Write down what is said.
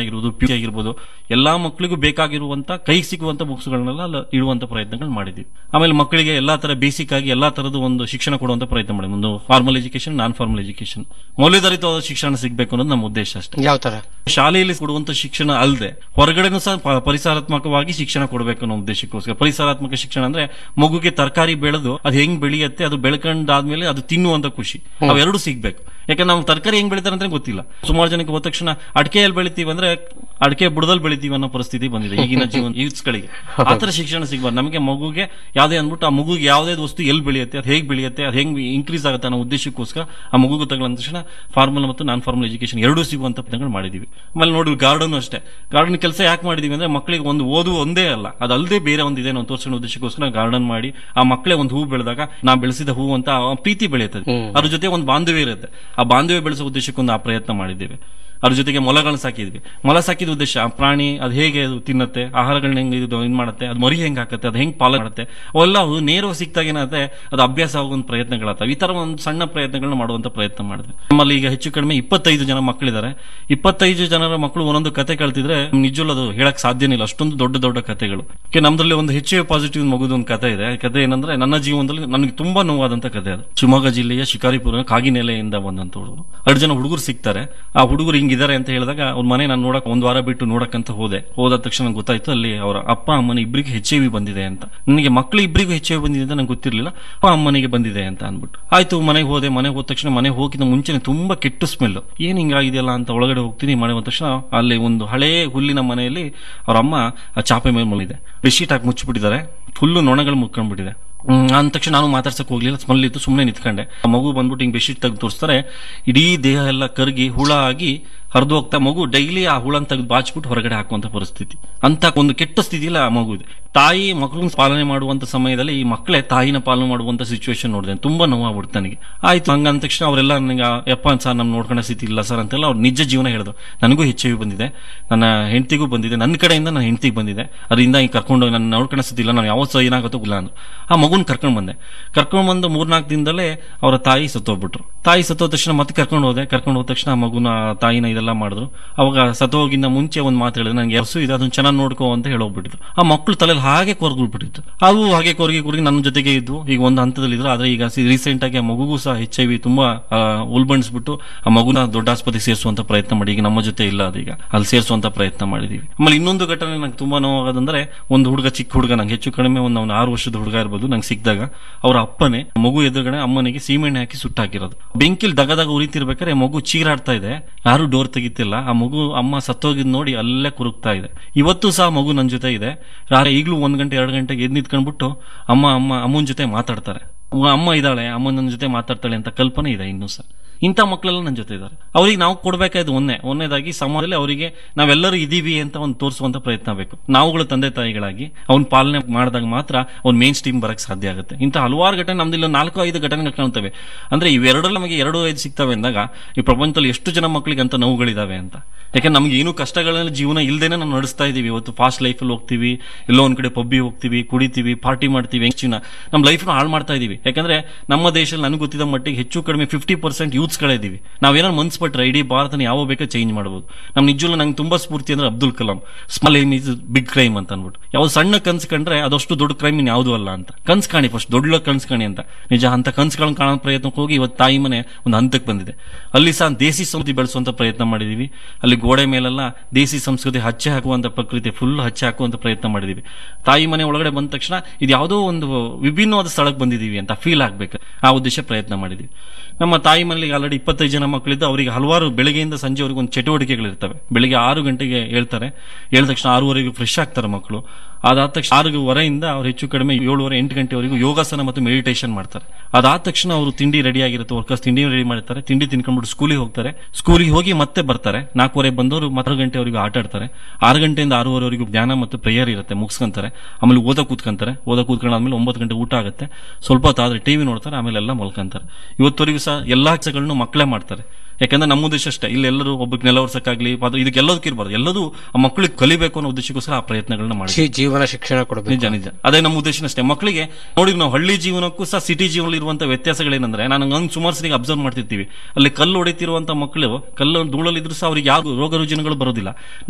ಆಗಿರ್ಬೋದು ಪಿ ಆಗಿರ್ಬೋದು ಎಲ್ಲಾ ಮಕ್ಕಳಿಗೂ ಬೇಕಾಗಿರುವಂತ ಕೈ ಸಿಗುವಂತ ಬುಕ್ಸ್ಗಳನ್ನೆಲ್ಲ ಅಲ್ಲಿ ಇಡುವಂತ ಪ್ರಯತ್ನಗಳು ಮಾಡಿದ್ವಿ ಆಮೇಲೆ ಮಕ್ಕಳಿಗೆ ಎಲ್ಲಾ ತರ ಬೇಸಿಕ್ ಆಗಿ ಎಲ್ಲಾ ತರದ ಒಂದು ಶಿಕ್ಷಣ ಕೊಡುವಂತ ಪ್ರಯತ್ನ ಮಾಡಿದ್ವಿ ಒಂದು formal education non formal education ಮೌಲ್ಯಧಾರಿತವಾದ ಶಿಕ್ಷಣ ಸಿಗಬೇಕು ಅನ್ನೋದು ನಮ್ಮ ಉದ್ದೇಶ ಅಷ್ಟೇ ಯಾವ ತರ ಶಾಲೆಯಲ್ಲಿ ಕೊಡುವಂತ ಶಿಕ್ಷಣ ಅಲ್ಲದೆ ಹೊರಗಡೆನೂ ಸಹ ಪ- ಪರಿಸರಾತ್ಮಕವಾಗಿ ಶಿಕ್ಷಣ ಕೊಡಬೇಕು ಅನ್ನೋ ಉದ್ದೇಶಕ್ಕೋಸ್ಕರ ಪರಿಸರಾತ್ಮಕ ಶಿಕ್ಷಣ ಅಂದ್ರೆ ಮಗುಗೆ ತರಕಾರಿ ಬೆಳೆದು ಅದು ಹೆಂಗ್ ಬೆಳೆಯುತ್ತೆ ಅದು ಬೆಳ್ಕೊಂಡಾದ್ಮೇಲೆ ಅದು ತಿನ್ನುವಂತ ಖುಷಿ ಅವೆರಡು ಸಿಗ್ಬೇಕು ಯಾಕಂದ್ರೆ ನಾವು ತರಕಾರಿ ಹೆಂಗ್ ಬೆಳಿತಾರೆ ಅಂತ ಗೊತ್ತಿಲ್ಲ ಸುಮಾರು ಜನಕ್ಕೆ ಹೋದ ತಕ್ಷಣ ಅಡಿಕೆಯಲ್ಲಿ ಬೆಳಿತೀವಿ ಅಂದ್ರೆ ಅಡಿಕೆ ಬುಡದಲ್ಲಿ ಬೆಳಿತೀವಿ ಅನ್ನೋ ಪರಿಸ್ಥಿತಿ ಬಂದಿದೆ ಈಗಿನ ಜೀವನ youths ಗಳಿಗೆ ಆತರ ಶಿಕ್ಷಣ ಸಿಗ್ಬಾರ್ದು ನಮಗೆ ಮಗುಗೆ ಯಾವ್ದೇ ಅಂದ್ಬಿಟ್ಟು ಆ ಮಗುಗೆ ಯಾವ್ದೇ ವಸ್ತು ಎಲ್ಲಿ ಬೆಳೆಯುತ್ತೆ ಅದು ಹೇಗೆ ಬೆಳೆಯುತ್ತೆ ಅದು ಹೆಂಗ್ ಇನ್ಕ್ರೀಸ್ ಆಗುತ್ತೆ ಅನ್ನೋ ಉದ್ದೇಶಕ್ಕೋಸ್ಕರ ಆ ಮಗುಗೆ ತಗೊಳ್ಳೋ ತಕ್ಷಣ ಫಾರ್ಮಲ್ ಮತ್ತು ನಾನ್ ಫಾರ್ಮಲ್ ಎಜುಕೇಶನ್ ಎರಡೂ ಸಿಗುವಂತ ಪ್ರಯತ್ನಗಳು ಮಾಡಿದೀವಿ ಆಮೇಲೆ ನೋಡಿ ಗಾರ್ಡನ್ ಅಷ್ಟೇ ಗಾರ್ಡನ್ ಕೆಲಸ ಯಾಕೆ ಮಾಡಿದೀವಿ ಅಂದ್ರೆ ಮಕ್ಕಳಿಗೆ ಒಂದು ಓದು ಒಂದೇ ಅಲ್ಲ ಅದು ಅಲ್ಲದೆ ಬೇರೆ ಒಂದು ಇದೆ ನಾವು ತೋರಿಸೋ ಉದ್ದೇಶಕ್ಕೋಸ್ಕರ ಗಾರ್ಡನ್ ಮಾಡಿ ಆ ಮಕ್ಕಳೇ ಒಂದು ಹೂ ಬೆಳೆದಾಗ ನಾ ಬೆಳೆಸಿದ ಹೂ ಅಂತ ಆ ಪ್ರೀತಿ ಬೆಳೆಯುತ್ತದೆ ಅದ್ರ ಜೊತೆ ಒಂದು ಬಾಂಧವ್ಯ ಇರುತ್ತೆ ಆ ಬಾಂಧವ್ಯ ಬೆಳೆಸೋ ಉದ್ದೇಶಕ್ಕೊಂದು ಆ ಪ್ರಯತ್ನ ಮಾಡಿದ್ದೇವೆ ಅದ್ರ ಜೊತೆಗೆ ಮೊಲಗಳನ್ನ ಸಾಕಿದ್ವಿ ಮೊಲ ಸಾಕಿದ ಉದ್ದೇಶ ಆ ಪ್ರಾಣಿ ಅದು ಹೇಗೆ ಅದು ತಿನ್ನತ್ತೆ ಆಹಾರಗಳನ್ನ ಹೆಂಗ್ ಇದು ಇದು ಮಾಡುತ್ತೆ ಅದು ಮರಿ ಹೆಂಗ್ ಹಾಕತ್ತೆ ಅದು ಹೆಂಗ್ ಪಾಲನೆ ಮಾಡುತ್ತೆ ಅವೆಲ್ಲ ಅವು ನೇರವಾಗಿ ಸಿಕ್ತಾಗ ಏನಾಗುತ್ತೆ ಅದು ಅಭ್ಯಾಸ ಆಗುವಂತ ಪ್ರಯತ್ನಗಳಾಗ್ತವೆ ಈ ತರ ಒಂದು ಸಣ್ಣ ಪ್ರಯತ್ನಗಳನ್ನ ಮಾಡುವಂತ ಪ್ರಯತ್ನ ಮಾಡಿದ್ವಿ ನಮ್ಮಲ್ಲಿ ಈಗ ಹೆಚ್ಚು ಕಡಿಮೆ ಇಪ್ಪತ್ತೈದು ಜನ ಮಕ್ಕಳಿದ್ದಾರೆ ಇಪ್ಪತ್ತೈದು ಜನರ ಮಕ್ಕಳು ಒಂದೊಂದು ಕತೆ ಕಳ್ತಿದ್ರೆ ನಿಜವಲ್ಲ ಅದು ಹೇಳಕ್ ಸಾಧ್ಯನೇ ಇಲ್ಲ ಅಷ್ಟೊಂದು ದೊಡ್ಡ ದೊಡ್ಡ ಕತೆಗಳು ಕೆ ನಮ್ದ್ರಲ್ಲಿ ಒಂದು ಹೆಚ್ಚು ಪಾಸಿಟಿವ್ ಮಗುದ ಒಂದು ಕತೆ ಇದೆ ಆ ಕತೆ ಏನಂದ್ರೆ ನನ್ನ ಜೀವನದಲ್ಲಿ ನನಗೆ ತುಂಬಾ ನೋವಾದಂತ ಕತೆ ಅದು ಶಿವಮೊಗ್ಗ ಜಿಲ್ಲೆಯ ಶಿಕಾರಿಪುರ ಕಾಗಿನೆಲೆಯಿಂದ ಬಂದಂತ ಹುಡುಗರು ಎರಡು ಜನ ಹುಡುಗರು ಸಿಗ್ತಾರೆ ಆ ಹುಡುಗರು ಹಿಂಗಿದ್ದಾರೆ ಅಂತ ಹೇಳಿದಾಗ ಅವ್ರ ಮನೆ ನಾನು ನೋಡಕ್ ಒಂದ್ ವಾರ ಬಿಟ್ಟು ನೋಡಕ್ಕಂತ ಹೋದೆ ಹೋದ ತಕ್ಷಣ ನಂಗೆ ಗೊತ್ತಾಯ್ತು ಅಲ್ಲಿ ಅವರ ಅಪ್ಪ ಅಮ್ಮನ ಇಬ್ಬರಿಗೆ ಎಚ್ ಐ ವಿ ಬಂದಿದೆ ಅಂತ ನನಗೆ ಮಕ್ಕಳು ಇಬ್ಬರಿಗೂ ಎಚ್ ಐ ವಿ ಬಂದಿದೆ ಅಂತ ನಂಗೆ ಗೊತ್ತಿರಲಿಲ್ಲ ಅಪ್ಪ ಅಮ್ಮನಿಗೆ ಬಂದಿದೆ ಅಂತ ಅಂದ್ಬಿಟ್ಟು ಆಯ್ತು ಮನೆಗೆ ಹೋದೆ ಮನೆಗೆ ಹೋದ ತಕ್ಷಣ ಮನೆ ಹೋಗಿದ ಮುಂಚೆನೆ ತುಂಬಾ ಕೆಟ್ಟ ಸ್ಮೆಲ್ ಏನ್ ಹಿಂಗಾಗಿದೆಯಲ್ಲ ಅಂತ ಒಳಗಡೆ ಹೋಗ್ತೀನಿ ಮನೆ ಹೋದ ತಕ್ಷಣ ಅಲ್ಲಿ ಒಂದು ಹಳೇ ಹುಲ್ಲಿನ ಮನೆಯಲ್ಲಿ ಅವ್ರ ಅಮ್ಮ ಆ ಚಾಪೆ ಮೇಲೆ ಮಲಗಿದೆ ಬೆಡ್ಶೀಟ್ ಹಾಕಿ ಮುಚ್ಚಿಬಿಟ್ಟಿದ್ದಾರೆ ಫುಲ್ಲು ನೊಣಗಳು ಮುಕ್ಕೊಂಡ್ಬಿಟ್ಟಿದೆ ಹ್ಮ್, ಅಂದ ತಕ್ಷಣ ನಾನು ಮಾತಾಡ್ಸಕ್ ಹೋಗ್ಲಿಲ್ಲ ಸ್ಮೆಲ್ ಇತ್ತು ಸುಮ್ಮನೆ ನಿಂತ್ಕೊಂಡೆ ಆ ಮಗು ಬಂದ್ಬಿಟ್ಟು ಹಿಂಗ್ ಬೆಡ್ಶೀಟ್ ತೆಗೆದು ತೋರಿಸ್ತಾರೆ ಇಡೀ ದೇಹ ಎಲ್ಲ ಕರಗಿ ಹುಳ ಆಗಿ ಹರಿದು ಹೋಗ್ತಾ ಮಗು ಡೈಲಿ ಆ ಹುಳನ್ ತೆಗೆದು ಬಾಚ್ಬಿಟ್ಟು ಹೊರಗಡೆ ಹಾಕುವಂತ ಪರಿಸ್ಥಿತಿ ಅಂತ ಒಂದು ಕೆಟ್ಟ ಸ್ಥಿತಿಯಲ್ಲಿ ಆ ಮಗು ಇದೆ ತಾಯಿ ಮಕ್ಕಳನ್ನ ಪಾಲನೆ ಮಾಡುವಂತ ಸಮಯದಲ್ಲಿ ಈ ಮಕ್ಕಳೇ ತಾಯಿನ ಪಾಲನೆ ಮಾಡುವಂತ ಸಿಚುವೇಶನ್ ನೋಡಿದೆ ತುಂಬಾ ನೋವಾಗ್ಬಿಡ್ತು ನನಗೆ ಆಯ್ತು ಹಂಗ ಅಂದ ತಕ್ಷಣ ಅವರೆಲ್ಲ ನನಗೆ ಯಪ್ಪ ಸರ್ ನಮ್ ನೋಡ್ಕೊಂಡ ಸ್ಥಿತಿ ಇಲ್ಲ ಸರ್ ಅಂತೆಲ್ಲ ಅವ್ರು ನಿಜ ಜೀವನ ಹೇಳಿದ್ರು ನನಗೂ ಹೆಚ್ಚು ಬಂದಿದೆ ನನ್ನ ಹೆಂಡತಿಗೂ ಬಂದಿದೆ ನನ್ನ ಕಡೆಯಿಂದ ನನ್ನ ಹೆಂಡತಿಗೆ ಬಂದಿದೆ ಅದರಿಂದ ಈಗ ಕರ್ಕೊಂಡು ನನ್ನ ನೋಡ್ಕೊಂಡ ಸ್ಥಿತಿ ಇಲ್ಲ ನಾನು ಯಾವತ್ತು ಏನಾಗುತ್ತೋ ಇಲ್ಲ ಅಂದ್ರು ಆ ಮಗುನ್ ಕರ್ಕೊಂಡ್ ಬಂದೆ ಕರ್ಕೊಂಡ್ ಬಂದು ಮೂರ್ನಾಲ್ಕು ದಿನದಲ್ಲೇ ಅವರ ತಾಯಿ ಸತ್ತೋಗ್ಬಿಟ್ರು ತಾಯಿ ಸತ್ತೋದ ತಕ್ಷಣ ಮತ್ತೆ ಕರ್ಕೊಂಡು ಹೋದೆ ಕರ್ಕೊಂಡು ಹೋದ ತಕ್ಷಣ ಆ ಮಗುನ ತಾಯಿನ ಇದೆಲ್ಲ ಮಾಡಿದ್ರು ಅವಾಗ ಸತ್ತೋಗಿಂದ ಮುಂಚೆ ಒಂದು ಮಾತು ಹೇಳಿದ್ರೆ ನನಗೆ ಹಸು ಇದೆ ಅದನ್ನ ಚೆನ್ನಾಗಿ ನೋಡ್ಕೋ ಅಂತ ಹೇಳೋಗ್ಬಿಟ್ಟಿದ್ರು ಆ ಮಕ್ಕಳು ತಲೆಯಲ್ಲಿ ಹಾಗೆ ಕೊರ್ಗ್ಬಿಟ್ಟಿತ್ತು ಅವು ಹಾಗೆ ಕೊರಗಿ ಕೊರಗಿ ನನ್ನ ಜೊತೆಗೆ ಇದ್ವು ಈಗ ಒಂದು ಹಂತದಲ್ಲಿ ಇದ್ರು ಆದ್ರೆ ಈಗ ರೀಸೆಂಟ್ ಆಗಿ ಆ ಮಗುಗೂ ಸಹ ಎಚ್ ಐ ವಿ ತುಂಬಾ ಆ, ಉಲ್ಬಣಿಸ್ಬಿಟ್ಟು ಆ ಮಗುನ ದೊಡ್ಡ ಆಸ್ಪತ್ರೆಗೆ ಸೇರಿಸುವಂತ ಪ್ರಯತ್ನ ಮಾಡಿ ಈಗ ನಮ್ಮ ಜೊತೆ ಇಲ್ಲ ಅದೀಗ ಅಲ್ಲಿ ಸೇರಿಸುವಂತ ಪ್ರಯತ್ನ ಮಾಡಿದೀವಿ ಆಮೇಲೆ ಇನ್ನೊಂದು ಘಟನೆ ನಂಗೆ ತುಂಬಾ ನೋವಾಗೋದಂದ್ರೆ ಒಂದು ಹುಡುಗ ಚಿಕ್ಕ ಹುಡುಗ ನಂಗೆ ಹೆಚ್ಚು ಕಡಿಮೆ ಒಂದು ಅವ್ನು ಆರು ವರ್ಷದ ಹುಡುಗ ಇರ್ಬೋದು ನಂಗೆ ಸಿಕ್ಕಿದಾಗ ಅವರ ಅಪ್ಪನೇ ಮಗು ಎದುರುಗಡೆ ಅಮ್ಮನಿಗೆ ಸೀಮೆಣ್ಣೆ ಹಾಕಿ ಸುಟ್ಟಾಕಿರೋದು ಬೆಂಕಿಲ್ ದಗದಾಗ ಉರಿತಿರ್ಬೇಕಾದ್ರೆ ಮಗು ಚೀರಾಡ್ತಾ ಇದೆ ಯಾರು ಡೋರ್ ತೆಗಿತಿಲ್ಲ ಆ ಮಗು ಅಮ್ಮ ಸತ್ತೋಗಿದ್ ನೋಡಿ ಅಲ್ಲೇ ಕುರುಕ್ತಾ ಇದೆ ಇವತ್ತು ಸಹ ಮಗು ನನ್ನ ಜೊತೆ ಇದೆ ರಾತ್ರಿ ಈಗಲೂ ಒಂದ್ ಗಂಟೆ ಎರಡು ಗಂಟೆಗೆ ಎದ್ದು ನಿಂತ್ಕೊಂಡ್ಬಿಟ್ಟು ಅಮ್ಮ ಅಮ್ಮ ಅಮ್ಮನ ಜೊತೆ ಮಾತಾಡ್ತಾರೆ ಅಮ್ಮ ಇದ್ದಾಳೆ ಅಮ್ಮ ನನ್ನ ಜೊತೆ ಮಾತಾಡ್ತಾಳೆ ಅಂತ ಕಲ್ಪನೆ ಇದೆ ಇನ್ನೂ ಸಹ ಇಂಥ ಮಕ್ಕಳೆಲ್ಲ ನನ್ನ ಜೊತೆ ಇದ್ದಾರೆ ಅವ್ರಿಗೆ ನಾವು ಕೊಡ್ಬೇಕಾಯ್ತು ಒಂದೇ ಒಂದನೇದಾಗಿ ಸಮಾಜದಲ್ಲಿ ಅವರಿಗೆ ನಾವೆಲ್ಲರೂ ಇದೀವಿ ಅಂತ ಒಂದು ತೋರಿಸುವಂತ ಪ್ರಯತ್ನ ಬೇಕು ನಾವುಗಳು ತಂದೆ ತಾಯಿಗಳಾಗಿ ಅವ್ನ ಪಾಲನೆ ಮಾಡಿದಾಗ ಮಾತ್ರ ಅವ್ನ ಮೇನ್ ಸ್ಟ್ರೀಮ್ ಬರಕ್ ಸಾಧ್ಯ ಆಗುತ್ತೆ ಇಂಥ ಹಲವಾರು ಘಟನೆ ನಮ್ದಿಲ್ಲ ನಾಲ್ಕು ಐದು ಘಟನೆಗಳು ಕಾಣ್ತವೆ ಅಂದ್ರೆ ಇವೆರಡರಲ್ಲಿ ನಮಗೆ ಎರಡು ಐದು ಸಿಗ್ತವೆ ಅಂದಾಗ ಈ ಪ್ರಪಂಚದಲ್ಲಿ ಎಷ್ಟು ಜನ ಮಕ್ಕಳಿಗೆ ಅಂತ ನೋವುಗಳಿದಾವೆ ಅಂತ ಯಾಕಂದ್ರೆ ನಮ್ಗೆ ಏನು ಕಷ್ಟಗಳಲ್ಲಿ ಜೀವನ ಇಲ್ದೇನೆ ನಾವು ನಡೆಸ್ತಾ ಇದೀವಿ ಇವತ್ತು ಫಾಸ್ಟ್ ಲೈಫಲ್ಲಿ ಹೋಗ್ತೀವಿ ಎಲ್ಲೋ ಒಂದ್ ಕಡೆ ಪಬ್ಬಿ ಹೋಗ್ತೀವಿ ಕುಡಿತೀವಿ ಪಾರ್ಟಿ ಮಾಡ್ತೀವಿ ಹೆಚ್ಚಿನ ನಮ್ಮ ಲೈಫ್ನ ಹಾಳು ಮಾಡ್ತಾ ಇದೀವಿ ಯಾಕಂದ್ರೆ ನಮ್ಮ ದೇಶದಲ್ಲಿ ನನಗೆ ಗೊತ್ತಿದ್ದ ಮಟ್ಟಿಗೆ ಹೆಚ್ಚು ಕಡಿಮೆ ಫಿಫ್ಟಿ ಪರ್ಸೆಂಟ್ ಯೂತ್ಸ್ಗಳೇ ಇದೀವಿ ನಾವೇನೋ ಮನ್ಸ್ ಪಟ್ರೆ ಇಡೀ ಭಾರತನ ಯಾವ ಬೇಕೋ ಚೇಂಜ್ ಮಾಡಬಹುದು ನಮ್ ನಿಜವಲ್ಲ ನಂಗೆ ತುಂಬಾ ಸ್ಫೂರ್ತಿ ಅಂದ್ರೆ Abdul Kalam small aim is big crime ಅಂತ ಅನ್ಬಿಟ್ಟು ಯಾವ ಸಣ್ಣ ಕನ್ಸ್ ಕಂಡ್ರೆ ಅದಷ್ಟು ದೊಡ್ಡ ಕ್ರೈಮ್ ಇನ್ ಯಾವುದು ಅಲ್ಲ ಅಂತ ಕನ್ಸ್ ಕಾಣಿ ಫಸ್ಟ್ ದೊಡ್ಡ ಕನ್ಸ್ ಕಾಣಿ ಅಂತ ನಿಜ ಅಂತ ಕನ್ಸ್ಗಳನ್ನ ಕಾಣೋ ಪ್ರಯತ್ನಕ್ಕೆ ಹೋಗಿ ಇವತ್ತು ತಾಯಿ ಮನೆ ಒಂದು ಹಂತಕ್ಕೆ ಬಂದಿದೆ ಅಲ್ಲಿ ಸಹ ದೇಸಿ ಸಂಸ್ಕೃತಿ ಬೆಳೆಸುವಂತ ಪ್ರಯತ್ನ ಮಾಡಿದೀವಿ ಅಲ್ಲಿ ಗೋಡೆ ಮೇಲೆಲ್ಲ ದೇಸಿ ಸಂಸ್ಕೃತಿ ಹಚ್ಚೆ ಹಾಕುವಂತ ಪ್ರಕೃತಿ ಫುಲ್ ಹಚ್ಚೆ ಹಾಕುವಂತ ಪ್ರಯತ್ನ ಮಾಡಿದೀವಿ ತಾಯಿ ಮನೆ ಒಳಗಡೆ ಬಂದ ತಕ್ಷಣ ಇದು ಯಾವುದೋ ಒಂದು ವಿಭಿನ್ನವಾದ ಸ್ಥಳಕ್ಕೆ ಬಂದಿದೀವಿ ಅಂತ ಫೀಲ್ ಆಗ್ಬೇಕು ಆ ಉದ್ದೇಶ ಪ್ರಯತ್ನ ಮಾಡಿದೀವಿ ನಮ್ಮ ತಾಯಿ ಮನೆಯಲ್ಲಿ ಆಲ್ರೆಡಿ ಇಪ್ಪತ್ತೈದು ಜನ ಮಕ್ಕಳಿದ್ದು ಅವರಿಗೆ ಹಲವಾರು ಬೆಳಗ್ಗೆಯಿಂದ ಸಂಜೆವರೆಗೂ ಒಂದು ಚಟುವಟಿಕೆಗಳಿರ್ತವೆ ಬೆಳಿಗ್ಗೆ ಆರು ಗಂಟೆಗೆ ಹೇಳ್ತಾರೆ ಹೇಳಿದ ತಕ್ಷಣ ಆರೂವರೆಗೆ ಫ್ರೆಶ್ ಆಗ್ತಾರೆ ಮಕ್ಕಳು ಅದಾದ ತಕ್ಷಣ ಆರೂವರೆಯಿಂದ ಅವ್ರು ಹೆಚ್ಚು ಕಡಿಮೆ ಏಳುವರೆ ಎಂಟು ಗಂಟೆವರೆಗೂ ಯೋಗಾಸನ ಮತ್ತು ಮೆಡಿಟೇಷನ್ ಮಾಡ್ತಾರೆ ಅದಾದ ತಕ್ಷಣ ಅವರು ತಿಂಡಿ ರೆಡಿ ಆಗಿರುತ್ತೆ ವರ್ಕರ್ಸ್ ತಿಂಡಿ ರೆಡಿ ಮಾಡ್ತಾರೆ ತಿಂಡಿ ತಿನ್ಕೊಂಡ್ಬಿಟ್ಟು ಸ್ಕೂಲಿಗೆ ಹೋಗ್ತಾರೆ ಸ್ಕೂಲಿಗೆ ಹೋಗಿ ಮತ್ತೆ ಬರ್ತಾರೆ ನಾಲ್ಕೂವರೆ ಬಂದವರು ಮತ್ತೆ ಗಂಟೆವರೆಗೂ ಆಟ ಆಡ್ತಾರೆ ಆರು ಗಂಟೆಯಿಂದ ಆರೂವರೆವರೆಗೂ ಧ್ಯಾನ ಮತ್ತು ಪ್ರೇಯರ್ ಇರುತ್ತೆ ಮುಗಿಸ್ಕೊಂತಾರೆ ಆಮೇಲೆ ಓದ ಕೂತ್ಕೊಂತಾರೆ ಓದ ಕೂತ್ಕೊಂಡಾದ್ಮೇಲೆ ಒಂಬತ್ತು ಗಂಟೆ ಊಟ ಆಗುತ್ತೆ ಸ್ವಲ್ಪ ಹೊತ್ತಾದ್ರೆ ಟಿವಿ ನೋಡ್ತಾರೆ ಆಮೇಲೆ ಎಲ್ಲ ಮಲ್ಕೊಂತಾರೆ ಇವತ್ತವರೆಗೂ ಸಹ ಎಲ್ಲಾ ಕೆಲಸಗಳನ್ನು ಮಕ್ಕಳೇ ಮಾಡ್ತಾರೆ ಯಾಕಂದ್ರೆ ನಮ್ಮ ಉದ್ದೇಶ ಅಷ್ಟೇ ಇಲ್ಲಿ ಎಲ್ಲರೂ ಒಬ್ಬಕ್ಕೆ ನೆಲ ಒರ್ಸಕ್ಕಾಗ್ಲಿ ಅದು ಇದಕ್ಕೆಲ್ಲದಕ್ಕೆ ಇರಬಾರ್ದು ಎಲ್ಲದೂ ಆ ಮಕ್ಕಳಿಗೆ ಕಲಿಬೇಕು ಅನ್ನೋ ಉದ್ದೇಶಕ್ಕೋಸ್ಕರ ಆ ಪ್ರಯತ್ನಗಳನ್ನ ಮಾಡಿ ಜೀ- ಜೀವನ ಶಿಕ್ಷಣ ಕೊಡಬೇಕು ನಿಜ ನಿಜ ಅದೇ ನಮ್ಮ ಉದ್ದೇಶ ಅಷ್ಟೇ ಮಕ್ಕಳಿಗೆ ನೋಡಿ ನಾವು ಹಳ್ಳಿ ಜೀವನಕ್ಕೂ ಸಹ ಸಿಟಿ ಜೀವನದಲ್ಲಿ ಇರುವಂತ ವ್ಯತ್ಯಾಸಗಳೇನಂದ್ರೆ ನಾನು ಹಂಗ್ ಸುಮಾರು ಸರಿ ಅಬ್ಸರ್ವ್ ಮಾಡ್ತಿರ್ತೀವಿ ಅಲ್ಲಿ ಕಲ್ಲು ಹೊಡಿತಿರುವಂತ ಮಕ್ಕಳು ಕಲ್ಲು ಧೂಳಲ್ಲಿದ್ರು ಸಹ ಅವ್ರಿಗೆ ಯಾವ ರೋಗ ರುಜಿನಗಳು ಬರೋದಿಲ್ಲ